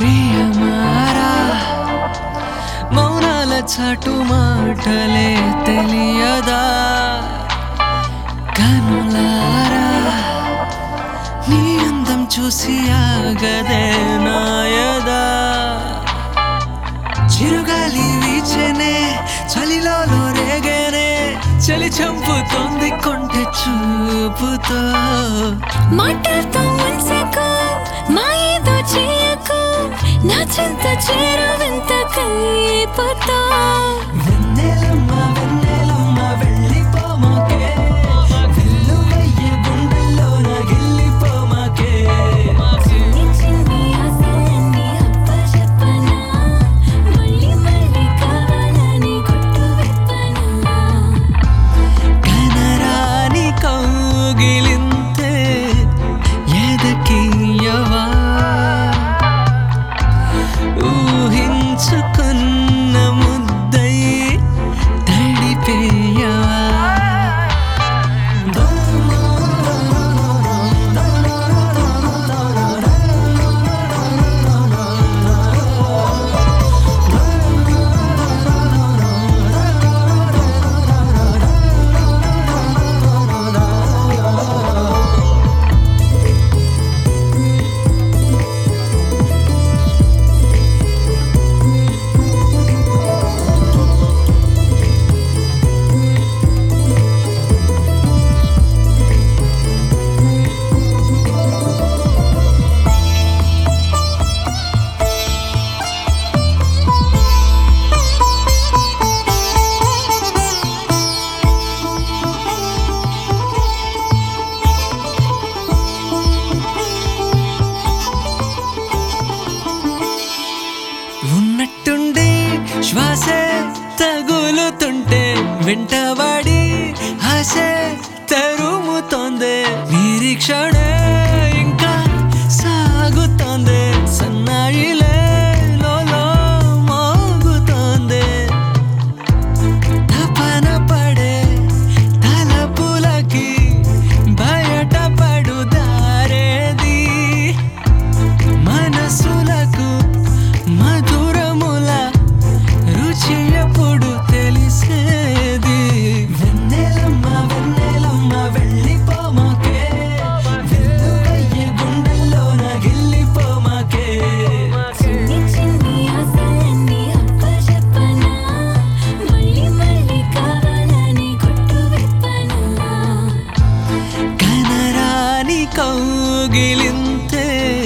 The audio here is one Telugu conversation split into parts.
ప్రియమారా మౌనాల చాటు మాటలే తెలియదా కనులారా నీ అందం చూసి ఆగదే నాయదా చిరుగాలి వీచెనే చలిలో రేగనే చలి చంపుతోంది కొంటె చూపుతో మాటలతో మనసుకు మాయేదో చేయకు నా చింత చేరువింత కైపోతా వెన్నెలమ్మ వెన్నెలమ్మ వెళ్ళిపోమాకే వెల్లువయ్యే గుండెల్లోన గిల్లిపోమాకే చిన్ని చిన్ని ఆశలన్నీ అప్పచెప్పనా మళ్ళీ మళ్ళీ కావాలని కొట్టు విప్పనా కనరాని కౌగిలింతే ఎదకియవా ఊహించుకున్న ముద్దై తడిపేయవా ఉన్నట్టుండి శ్వాసే తగులుతుంటే వెంటబడి ఆసే తరుముతోంది నిరీక్షణే ఇంకా సాగుతోంది సన్నాయిలే లోలో మోగుతోంది తపన పడే తలపులకి బయట పడుదారేది మనసులకు మధురముల రుచి ఎప్పుడు తెలిసేది వెన్నెలమ్మ వెన్నెలమ్మ వెళ్ళిపోమాకే వెల్లువయ్యే గుండెల్లోన గిల్లిపోమాకే చిన్ని చిన్ని ఆశలన్నీ అప్పచెప్పనా మళ్ళీ మళ్ళీ కావాలని కొట్టు విప్పనా కనరాని కౌగిలింతే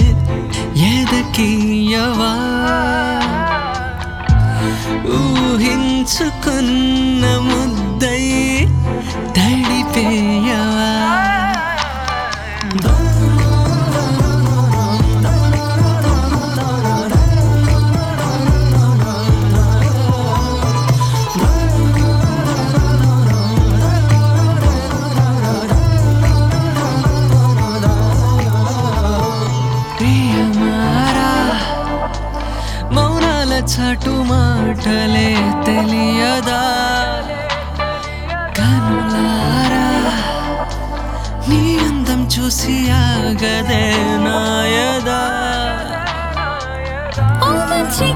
ఎదకియవా ఊహించుకున్న ముద్దై తడిపేయవా ప్రియమారా మౌనాల చాటు మాటలే తెలియదా కనులారా నీ అందం చూసి ఆగదే నాయదా ఓ మంచి